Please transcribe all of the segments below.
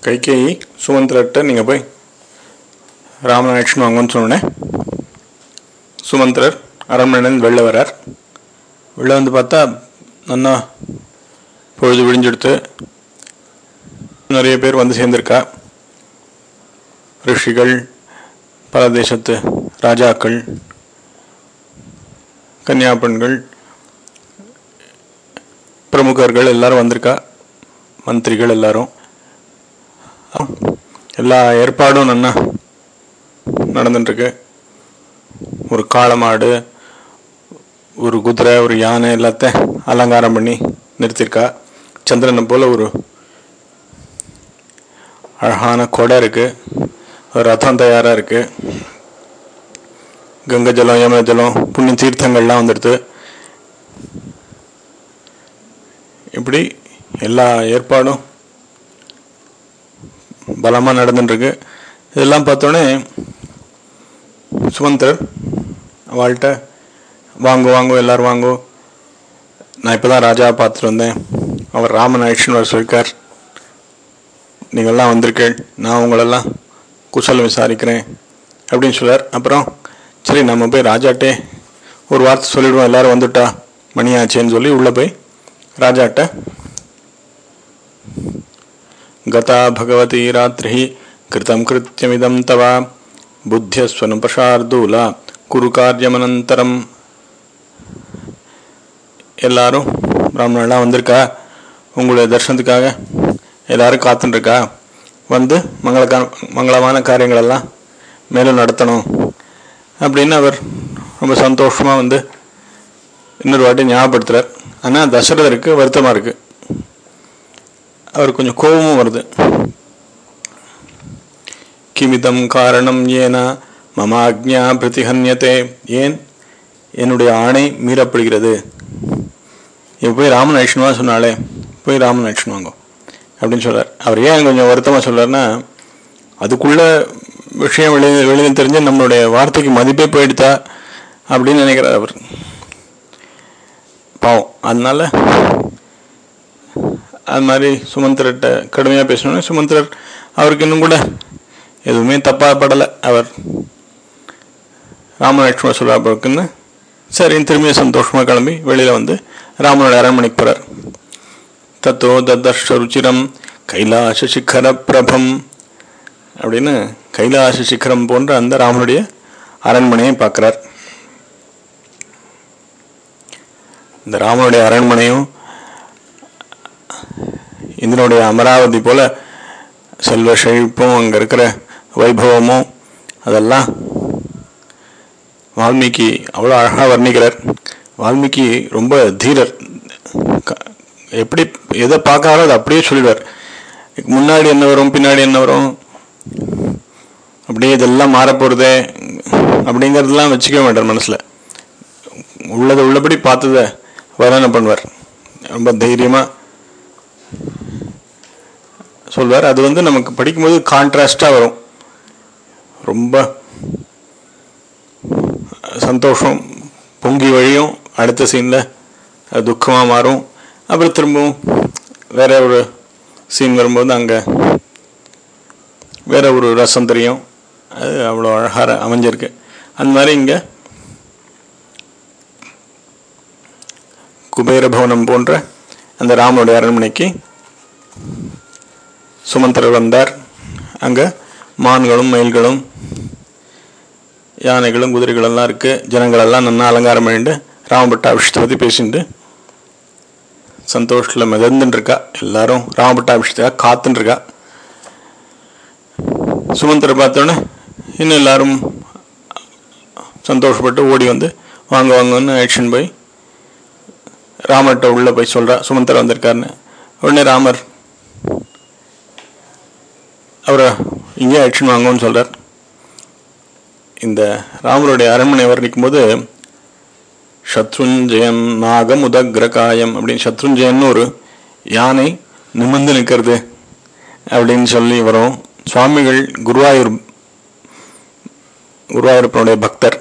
கைகேயி சுமந்திரர்கிட்ட நீங்கள் போய் ராமநாயட்சன் வாங்கன்னு சொன்னேன் சுமந்திரர் அரண்மனையிலேருந்து வெளில வரார் வெளில வந்து பார்த்தா நல்லா பொழுது விடிஞ்செடுத்து நிறைய பேர் வந்து சேர்ந்திருக்கா ரிஷிகள் பல தேசத்து ராஜாக்கள் கன்னியா பெண்கள் பிரமுகர்கள் எல்லாரும் வந்திருக்கா மந்திரிகள் எல்லாரும் எல்லா ஏற்பாடும் நன்னா நடந்துட்டுருக்கு ஒரு காளை மாடு ஒரு குதிரை ஒரு யானை எல்லாத்தையும் அலங்காரம் பண்ணி நிறுத்தியிருக்கா சந்திரனை போல் ஒரு அழகான கொடை இருக்குது ஒரு ரதம் தயாராக இருக்குது கங்கை ஜலம் யமுன ஜலம் புண்ணிய தீர்த்தங்கள்லாம் வந்துடுது இப்படி எல்லா ஏற்பாடும் பலமாக நடந்துட்டுருக்கு இதெல்லாம் பார்த்தோன்னே சுமந்தர் அவள்கிட்ட வாங்கோ வாங்கோ எல்லாரும் வாங்கோ நான் இப்போ தான் ராஜா பார்த்துட்டு வந்தேன் அவர் ராமன் ஆயிடுச்சுன்னு வர சொல்லியிருக்கார் நீங்கள்லாம் வந்திருக்கேள் நான் உங்களெல்லாம் குசலம் விசாரிக்கிறேன் அப்படின்னு சொல்லார் அப்புறம் சரி நம்ம போய் ராஜாட்டே ஒரு வார்த்தை சொல்லிவிடுவோம் எல்லாரும் வந்துட்டா மணி ஆச்சேன்னு சொல்லி உள்ளே போய் ராஜாட்ட गता भगवती रात्रिः कृतं कृत्यमिदं तव புத்தியஸ்வனுபஷார்தூலா குரு காரியமனந்தரம் எல்லாரும் பிராமணெல்லாம் வந்திருக்கா உங்களுடைய தரிசனத்துக்காக எல்லாரும் காத்துட்டுருக்கா வந்து மங்கள மங்களமான காரியங்களெல்லாம் மேலும் நடத்தணும் அப்படின்னு அவர் ரொம்ப சந்தோஷமாக வந்து இன்னொரு வாட்டி ஞாபகப்படுத்துகிறார் ஆனால் தசரதருக்கு வருத்தமாக இருக்குது அவர் கொஞ்சம் கோபமும் வருது கிமிதம் காரணம் ஏன மம ஆக்ஞா பிரதிஹன்யத்தே ஏன் என்னுடைய ஆணை மீறப்படுகிறது இப்போ போய் ராமன் அழிச்சுனுவா சொன்னாலே போய் ராமன் அழிச்சுனுவாங்க அப்படின்னு சொல்கிறார் அவர் ஏன் கொஞ்சம் வருத்தமாக சொல்கிறார்னா அதுக்குள்ள விஷயம் வெளியே வெளியே தெரிஞ்சு நம்மளுடைய வார்த்தைக்கு மதிப்பே போயிடுதா அப்படின்னு நினைக்கிறார் அவர் பாவம் அதனால அது மாதிரி சுமந்திரர்கிட்ட கடுமையாக பேசணுன்னு சுமந்திரர் அவருக்கு இன்னும் கூட எதுவுமே தப்பாக படலை அவர் ராமலட்சுமண சொல்றாப்புக்குன்னு சரின்னு திரும்பிய சந்தோஷமாக கிளம்பி வெளியில் வந்து ராமனோட அரண்மனைக்கு போகிறார் தத்தோ தத்தர்ஷ ருச்சிரம் கைலாச சிக்கர பிரபம் அப்படின்னு கைலாச சிக்கரம் போன்ற அந்த ராமனுடைய அரண்மனையை பார்க்குறார் இந்த ராமனுடைய அரண்மனையும் இதனுடைய அமராவதி போல செல்வ செழிப்பும் அங்கே இருக்கிற வைபவமும் அதெல்லாம் வால்மீகி அவ்வளோ அழகாக வர்ணிக்கிறார் வால்மீகி ரொம்ப தீரர் எப்படி எதை பார்க்காரோ அதை அப்படியே சொல்லிடுவார் முன்னாடி என்ன வரும் பின்னாடி என்ன வரும் அப்படியே இதெல்லாம் மாறப்போகிறதே அப்படிங்கிறதெல்லாம் வச்சுக்க மாட்டார் மனசில் உள்ளதை உள்ளபடி பார்த்ததை வர்ணனை பண்ணுவார் ரொம்ப தைரியமாக சொல்வார் அது வந்து நமக்கு படிக்கும்போது கான்ட்ராஸ்டாக வரும் ரொம்ப சந்தோஷம் பொங்கி வழியும் அடுத்த சீனில் அது துக்கமாக மாறும் அப்புறம் திரும்பவும் வேற ஒரு சீன் வரும்போது அங்கே வேற ஒரு ரசம் தெரியும் அது அவ்வளோ அழகாக அமைஞ்சிருக்கு அந்த மாதிரி இங்கே குபேர பவனம் போன்ற அந்த ராமனுடைய அரண்மனைக்கு சுமந்திரர் வந்தார் அங்கே மான்களும் மயில்களும் யானைகளும் குதிரைகளெல்லாம் இருக்குது ஜனங்களெல்லாம் நல்லா அலங்காரம் பண்ணிட்டு ராமபட்டாபிஷத்தை பற்றி பேசிட்டு சந்தோஷத்தில் மிதந்துட்டு இருக்கா எல்லாரும் ராமபட்டாபிஷத்துக்காக காத்துட்டு இருக்கா சுமந்திரர் பார்த்தோன்னே இன்னும் எல்லாரும் சந்தோஷப்பட்டு ஓடி வந்து வாங்க வாங்கன்னு ஆக்ஷன் போய் ராமர்கிட்ட உள்ளே போய் சொல்கிறா சுமந்திரர் வந்திருக்காருன்னு உடனே ராமர் அவரை இங்கே ஆக்ஷன் வாங்கும்னு சொல்கிறார் இந்த ராமருடைய அரண்மனை வர்ணிக்கும் போது சத்ருஞ்சயம் நாகம் உதக்ரகாயம் அப்படின்னு சத்ருஞ்சயன்னு ஒரு யானை நிமிர்ந்து நிற்கிறது அப்படின்னு சொல்லி வரும் சுவாமிகள் குருவாயூர் குருவாயூரப்பனுடைய பக்தர்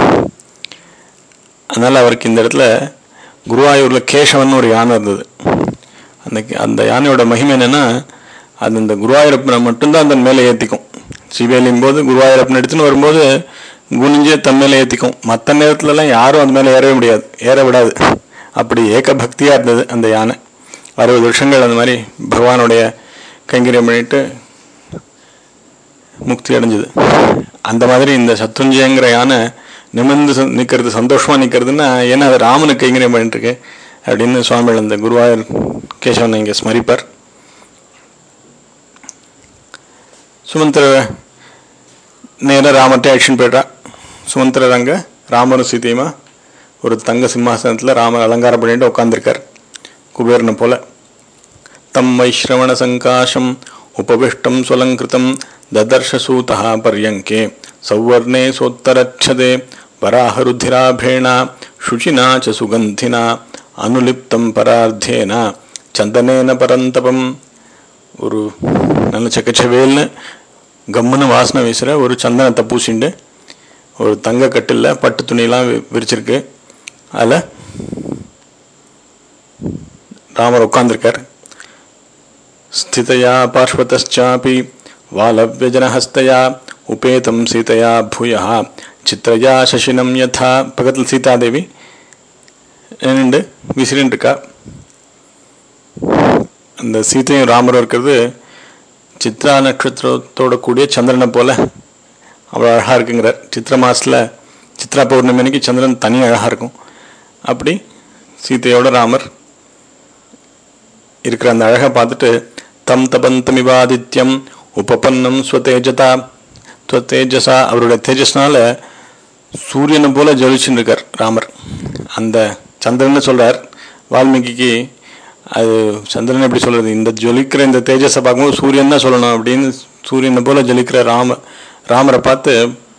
அதனால் அவருக்கு இந்த இடத்துல குருவாயூரில் கேசவன் ஒரு யானை இருந்தது அந்த அந்த யானையோட மகிமை என்னென்னா அது இந்த குருவாயூரப்பனை மட்டும்தான் அதன் மேலே ஏற்றிக்கும் சிவேலியும் போது குருவாயூரப்பன் எடுத்துன்னு வரும்போது குனிஞ்சே தன் மேலே ஏற்றிக்கும் மற்ற நேரத்துலலாம் யாரும் அது மேலே ஏறவே முடியாது ஏற விடாது அப்படி ஏக பக்தியாக இருந்தது அந்த யானை அறுபது வருஷங்கள் அந்த மாதிரி பகவானுடைய கைங்கரியம் பண்ணிட்டு முக்தி அடைஞ்சது அந்த மாதிரி இந்த சத்ருஞ்சயங்கிற யானை நிமிர்ந்து ச- நிக்கிறது சந்தோஷமா நிக்கிறதுன்னா ஏன்னா அது ராமனுக்கு கைங்கரியம் பண்ணிட்டு இருக்கு அப்படின்னு சுவாமிகள் அந்த குருவாயூர் கேசவனை இங்கே ஸ்மரிப்பார் சுமந்திர நேராக ராமர்கிட்ட ஆக்ஷன் போய்ட்டா சுமந்திரர் அங்கே ராமரும் சீதையுமா ஒரு தங்க சிம்மாசனத்தில் ராமர் அலங்காரம் பண்ணிட்டு உட்காந்துருக்கார் குபேரனை போல தம் வைஷ்ரவண சங்காசம் உபவிஷ்டம் சுலங்கிருதம் ததர்ஷ சூதः பர்யங்கே சௌவர்ணே சோத்தரச்சதே வராஹருधिराभेण शुचिना च सुगन्धिना அனுலிப்தம் பரார்த்தேன சந்தனேன பரந்தபம் ஒரு நல்ல செக்கச்சவேல்னு கம்முன்னு வாசனை வீசுகிற ஒரு சந்தனத்தை பூசிண்டு ஒரு தங்க கட்டில் பட்டு துணியெல்லாம் வி- விரிச்சிருக்கு அதில் ராமர் உட்கார்ந்திருக்கார் ஸ்திதயா பார்ஷ்வத்தாப்பி வாலவ்யஜனஹஸ்தயா உபேதம் சீதையா பூயா சித்ரயா சசினம் யதா பக்கத்தில் சீதாதேவி நின்று விசிறின்னு இருக்கா அந்த சீதையும் ராமரும் இருக்கிறது சித்ரா நட்சத்திரத்தோட கூடிய சந்திரனை போல அவ்வளோ அழகாக இருக்குங்கிறார் சித்திர மாசத்துல சித்ரா பௌர்ணமி அன்னைக்கு சந்திரன் தனி அழகாக இருக்கும் அப்படி சீதையோட ராமர் இருக்கிற அந்த அழகை பார்த்துட்டு தம் தபந்தமிவாதித்யம் உபபன்னம் ஸ்வதேஜதா ஸ்வதேஜஸா அவருடைய தேஜஸ்னால சூரியனை போல ஜொலிச்சுன்னு இருக்கார் ராமர் அந்த சந்திரன் சொல்றார் வால்மீகிக்கு அது சந்திரன் எப்படி சொல்றது இந்த ஜொலிக்கிற இந்த தேஜஸை பார்க்கும்போது சூரியன் தான் சொல்லணும் அப்படின்னு சூரியனை போல ஜொலிக்கிற ராம ராமரை பார்த்து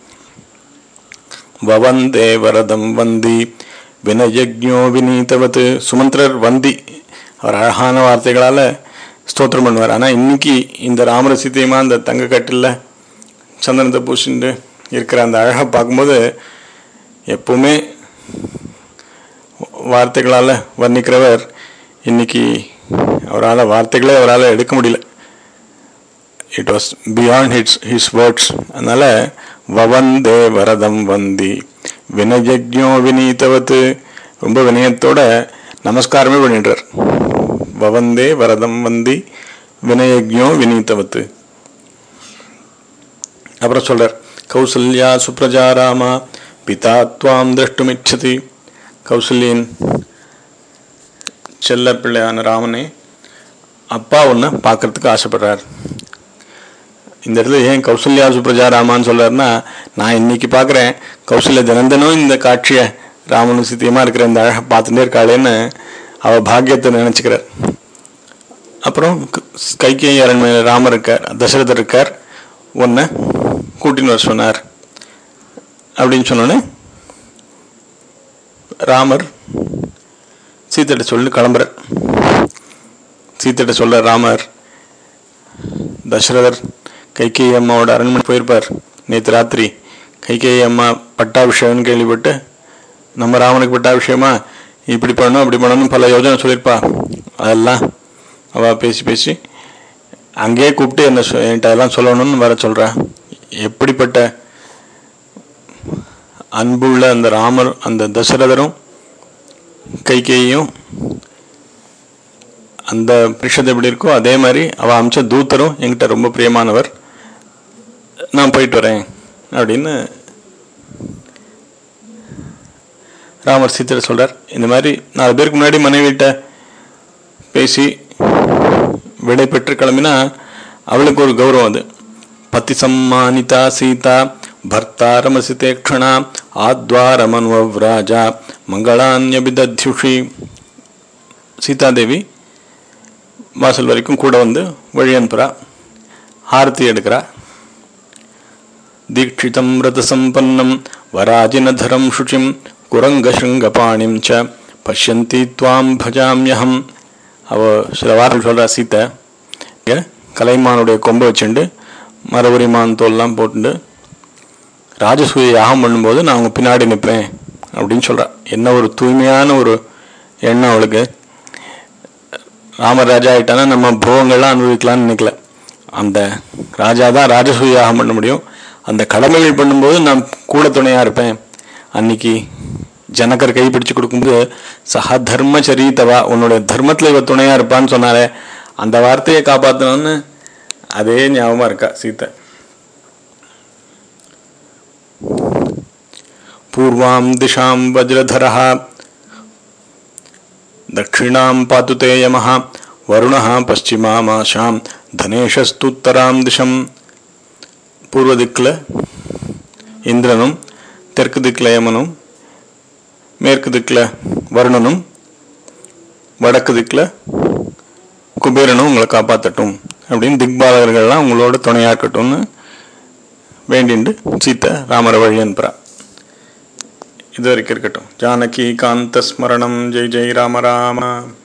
வவந்தே வரதம் வந்தி வினயஜ்ஞோ வினீதவத் சுமந்திரர் வந்தி அவர் அழகான வார்த்தைகளால் ஸ்தோத்திரம் பண்ணுவார் ஆனால் இன்னைக்கு இந்த ராமர சீதையமா அந்த தங்க கட்டில் சந்தனத்தை பூசிண்டு இருக்கிற அந்த அழகை பார்க்கும்போது எப்பவுமே வார்த்தைகளால் வர்ணிக்கிறவர் இன்னைக்கு அவரால் வார்த்தைகளே அவரால் எடுக்க முடியல it was beyond hits his words அதனால வவந்தே வரதம் வந்தி வினயஜ்ஞோ வினீதவத்து ரொம்ப வினயத்தோட நமஸ்காரமே பண்ணிடுறார் வவந்தே வரதம் வந்தி வினயஜ்ஞோ வினீதவத்து அப்புறம் சொல்றார் கௌசல்யா சுப்ரஜா ராமா பிதா துவாம் திரஷ்டுமிச்சதி கௌசல்யின் செல்ல பிள்ளையான ராமனே அப்பா ஒன்று பார்க்கறதுக்கு ஆசைப்படுறார் இந்த இடத்துல ஏன் கௌசல்யா சுப்ரஜா ராமான்னு சொல்றாருன்னா நான் இன்னைக்கு பார்க்குறேன் கௌசல்யா தினந்தனும் இந்த காட்சியை ராமனும் சித்தியமாக இருக்கிற இந்த அழகை பார்த்துட்டே இருக்காளேன்னு அவ பாக்கியத்தை நினச்சிக்கிறார் அப்புறம் கைகேயி அரண்மனை ராமர் இருக்கார் தசரதர் இருக்கார் ஒன்றை கூட்டின்னு வர சொன்னார் அப்படின்னு சொன்னோன்னே ராமர் சீத்தைட்ட சொல்லி கிளம்புறார் சீத்தைட்ட சொல்ற ராமர் தசரதர் கைகேயி அம்மாவோட அரண்மனை போயிருப்பார் நேற்று ராத்திரி கைகேயி அம்மா பட்டாபிஷேகம்னு கேள்விப்பட்டு நம்ம ராமனுக்கு பட்டாபிஷேகமா இப்படி பண்ணணும் அப்படி பண்ணணும் பல யோஜனை சொல்லியிருப்பா அதெல்லாம் அவள் பேசி பேசி அங்கேயே கூப்பிட்டு என்ன சொ- என்கிட்ட அதெல்லாம் சொல்லணும்னு வர சொல்கிறா எப்படிப்பட்ட அன்புள்ள அந்த ராமர் அந்த தசரதரும் கைகேயும் அந்த பிரிஷத் எப்படி இருக்கோ அதே மாதிரி அவ அமிச்ச தூத்தரும் என்கிட்ட ரொம்ப பிரியமானவர் நான் போயிட்டு வரேன் அப்படின்னு ராமர் சீத்தர் சொல்றார் இந்த மாதிரி நாலு பேருக்கு முன்னாடி மனைவிட்ட பேசி விடை பெற்று கிளம்பினா அவளுக்கு ஒரு கௌரவம் அது பதி சம்மானிதா சீதா பர்த்தாரமசிதே க்ஷணா ஆத்வாரமனுவராஜா மங்களான்யபிதத்யுஷி சீதாதேவி வாசல் வரைக்கும் கூட வந்து வழி அனுப்புறா ஆரத்தி எடுக்கிறா தீட்சிதம் ரதசம்பன்னம் வராஜினதரம் சுச்சிம் குரங்கசிருங்கபாணிம் ச பஷ்யந்தி துவாம் பஜாமியகம் அவ சில வாரம் சொல்றா சீத்தை இங்க கலைமானுடைய கொம்பை வச்சுண்டு மரபுரிமான் தோல்லாம் போட்டுண்டு ராஜசூய யாகம் பண்ணும்போது நான் அவங்க பின்னாடி நிற்பேன் அப்படின்னு சொல்றா என்ன ஒரு தூய்மையான ஒரு எண்ணம் அவளுக்கு ராமர் ராஜா ஆயிட்டானா நம்ம போகங்கள்லாம் அனுபவிக்கலாம்னு நினைக்கல அந்த ராஜா தான் ராஜசூயாகம் பண்ண முடியும் அந்த கடமைகள் பண்ணும்போது நான் கூட துணையா இருப்பேன் அன்னைக்கு ஜனகர் கை பிடிச்சு கொடுக்கும்போது சஹ தர்மச்சரீதவா உன்னுடைய தர்மத்துல இவ துணையா இருப்பான்னு சொன்னாரே அந்த வார்த்தையை காப்பாத்தணும்னு அதே ஞாபகமா இருக்கா சீத்தை பூர்வாம் திஷாம் வஜ்ரதரः தட்சிணாம் பாத்து தே யமः வருணः பশ্চিமாமாஷாம் தனேஷஸ்துத்தராம் திசம் பூர்வ திக்கில் இந்திரனும் தெற்கு திக்கில் யமனும் மேற்கு திக்கில் வருணனும் வடக்கு திக்கில் குபேரனும் உங்களை காப்பாற்றட்டும் அப்படின்னு திக்பாலகர்கள்லாம் உங்களோட துணையா இருக்கட்டும்னு வேண்டிண்டு சீத்தை ராமரை வழி அனுப்புறா இது வரைக்கும் இருக்கட்டும் ஜானகி காந்த ஸ்மரணம் ஜெய் ஜெய் ராம ராம